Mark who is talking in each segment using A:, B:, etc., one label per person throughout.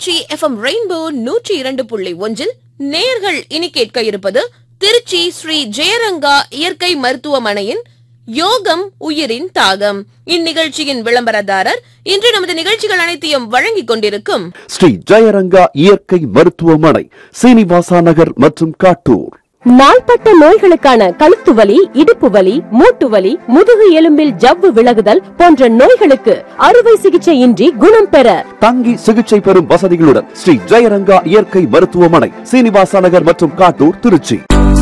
A: Trichy FM rainbow நூற்றி இரண்டு புள்ளி ஒன்றில் நேயர்கள் இனி கேட்க இருப்பது திருச்சி ஸ்ரீ ஜெயரங்கா இயற்கை மருத்துவமனையின் யோகம் உயிரின் தாகம் இந்நிகழ்ச்சியின் விளம்பரதாரர் இன்று நமது நிகழ்ச்சிகள் அனைத்தையும் வழங்கிக் கொண்டிருக்கும்
B: ஸ்ரீ ஜெயரங்கா இயற்கை மருத்துவமனை சீனிவாசா நகர் மற்றும் காட்டூர்
C: நாள்பட்ட நோய்களுக்கான கழுத்து வலி இடுப்பு வலி மூட்டு வலி முதுகு எலும்பில் ஜவ்வு விலகுதல் போன்ற நோய்களுக்கு அறுவை சிகிச்சை இன்றி குணம் பெற
B: தங்கி சிகிச்சை பெறும் வசதிகளுடன் ஸ்ரீ ஜெயரங்கா இயற்கை மருத்துவமனை சீனிவாசா நகர் மற்றும் காட்டூர் திருச்சி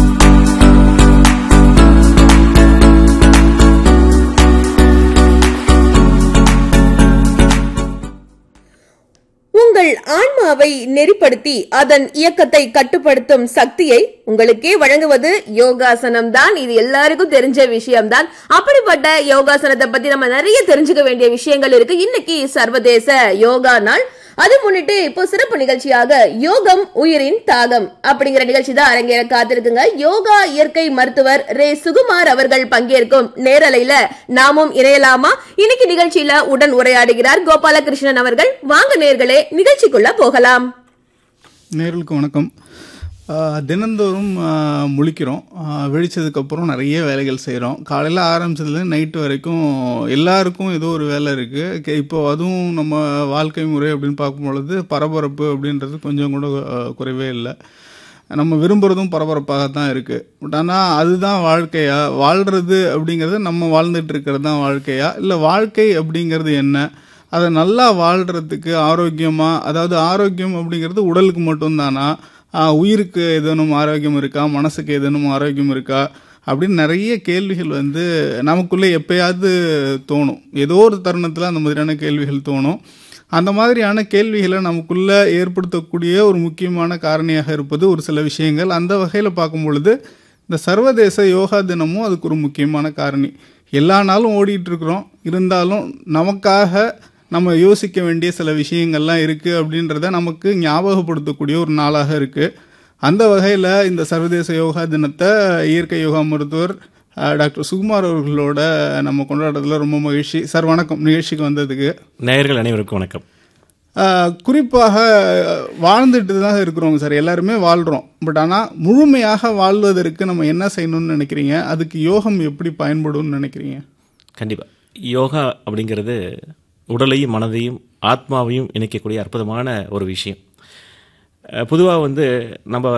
A: உங்கள் ஆன்மாவை நெறிப்படுத்தி அதன் இயக்கத்தை கட்டுப்படுத்தும் சக்தியை உங்களுக்கே வழங்குவது யோகாசனம் தான் இது எல்லாருக்கும் தெரிஞ்ச விஷயம்தான் அப்படிப்பட்ட யோகாசனத்தை பத்தி நம்ம நிறைய தெரிஞ்சுக்க வேண்டிய விஷயங்கள் இருக்கு இன்னைக்கு சர்வதேச யோகா நாள் அது முன்னிட்டு இப்போ சிறப்பு நிகழ்ச்சியாக யோகம் உயிரின் தாகம் அப்படிங்கிற நிகழ்ச்சி தான் அரங்கேற காத்திருக்குங்க யோகா இயற்கை மருத்துவர் ரே சுகுமார் அவர்கள் பங்கேற்கும் நேரலையில நாமும் இணையலாமா இன்னைக்கு நிகழ்ச்சியில உடன் உரையாடுகிறார் கோபாலகிருஷ்ணன் அவர்கள் வாங்க நேர்களே நிகழ்ச்சிக்குள்ள போகலாம்
D: நேர்களுக்கு வணக்கம் ஆஹ் தினந்தோறும் ஆஹ் முழிக்கிறோம் ஆஹ் விழிச்சதுக்கப்புறம் நிறைய வேலைகள் செய்கிறோம் காலையில் ஆரம்பிச்சதுல நைட்டு வரைக்கும் எல்லாருக்கும் ஏதோ ஒரு வேலை இருக்குது இப்போ அதுவும் நம்ம வாழ்க்கை முறை அப்படின்னு பார்க்கும் பொழுது பரபரப்பு அப்படின்றது கொஞ்சம் கூட ஆஹ் குறைவே இல்லை நம்ம விரும்புகிறதும் பரபரப்பாக தான் இருக்குது பட் ஆனால் அதுதான் வாழ்க்கையா வாழ்கிறது அப்படிங்கிறது நம்ம வாழ்ந்துட்டு இருக்கிறது தான் வாழ்க்கையா இல்லை வாழ்க்கை அப்படிங்கிறது என்ன அதை நல்லா வாழ்கிறதுக்கு ஆரோக்கியமாக அதாவது ஆரோக்கியம் அப்படிங்கிறது உடலுக்கு மட்டும்தானா ஆஹ் உயிருக்கு ஏதேனும் ஆரோக்கியம் இருக்கா மனசுக்கு ஏதேனும் ஆரோக்கியம் இருக்கா அப்படின்னு நிறைய கேள்விகள் வந்து நமக்குள்ளே எப்பயாவது தோணும் ஏதோ ஒரு தருணத்தில் அந்த மாதிரியான கேள்விகள் தோணும் அந்த மாதிரியான கேள்விகளை நமக்குள்ள ஏற்படுத்தக்கூடிய ஒரு முக்கியமான காரணியாக இருப்பது ஒரு சில விஷயங்கள் அந்த வகையில் பார்க்கும் பொழுது இந்த சர்வதேச யோகா தினமும் அதுக்கு ஒரு முக்கியமான காரணி எல்லா நாளும் ஓடிட்டு இருக்கிறோம் இருந்தாலும் நமக்காக நம்ம யோசிக்க வேண்டிய சில விஷயங்கள்லாம் இருக்குது அப்படின்றத நமக்கு ஞாபகப்படுத்தக்கூடிய ஒரு நாளாக இருக்குது அந்த வகையில் இந்த சர்வதேச யோகா தினத்தை இயற்கை யோகா மருத்துவர் அஹ், டாக்டர் சுகுமார் அவர்களோட நம்ம கொண்டாடுறதுல ரொம்ப மகிழ்ச்சி சார் வணக்கம் நிகழ்ச்சிக்கு வந்ததுக்கு
E: நேயர்கள் அனைவருக்கும் வணக்கம்
D: ஆஹ் குறிப்பாக வாழ்ந்துட்டு தான் இருக்கிறோங்க சார் எல்லாருமே வாழ்கிறோம் பட் ஆனால் முழுமையாக வாழ்வதற்கு நம்ம என்ன செய்யணும்னு நினைக்கிறீங்க அதுக்கு யோகம் எப்படி பயன்படும்னு நினைக்கிறீங்க
E: கண்டிப்பாக யோகா அப்படிங்கிறது உடலையும் மனதையும் ஆத்மாவையும் இணைக்கக்கூடிய அற்புதமான ஒரு விஷயம் பொதுவாக வந்து நம்ம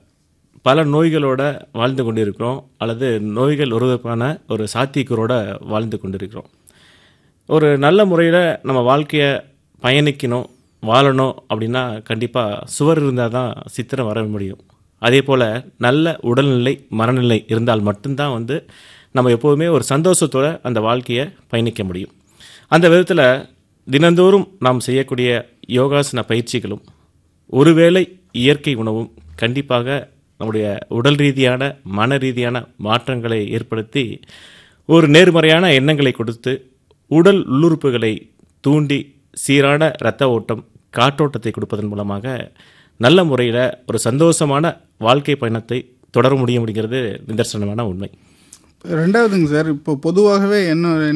E: பல நோய்களோட வாழ்ந்து கொண்டிருக்கிறோம் அல்லது நோய்கள் வருவதற்கான ஒரு சாத்தியக்கூறோட வாழ்ந்து கொண்டிருக்கிறோம் ஒரு நல்ல முறையில் நம்ம வாழ்க்கையை பயணிக்கணும் வாழணும் அப்படின்னா கண்டிப்பாக சுவர் இருந்தால் தான் சித்திரம் வர முடியும் அதே போல் நல்ல உடல்நிலை மனநிலை இருந்தால் மட்டும்தான் வந்து நம்ம எப்போதுமே ஒரு சந்தோஷத்தோட அந்த வாழ்க்கையை பயணிக்க முடியும் அந்த விதத்தில் தினந்தோறும் நாம் செய்யக்கூடிய யோகாசன பயிற்சிகளும் ஒருவேளை இயற்கை உணவும் கண்டிப்பாக நம்முடைய உடல் ரீதியான மன ரீதியான மாற்றங்களை ஏற்படுத்தி ஒரு நேர்மறையான எண்ணங்களை கொடுத்து உடல் உள்ளுறுப்புகளை தூண்டி சீரான இரத்த ஓட்டம் காற்றோட்டத்தை கொடுப்பதன் மூலமாக நல்ல முறையில் ஒரு சந்தோஷமான வாழ்க்கை பயணத்தை தொடர முடியும் அப்படிங்கிறது நிதர்சனமான உண்மை
D: ரெண்டாவதுங்க சார் இப்போ பொதுவாகவே என்ன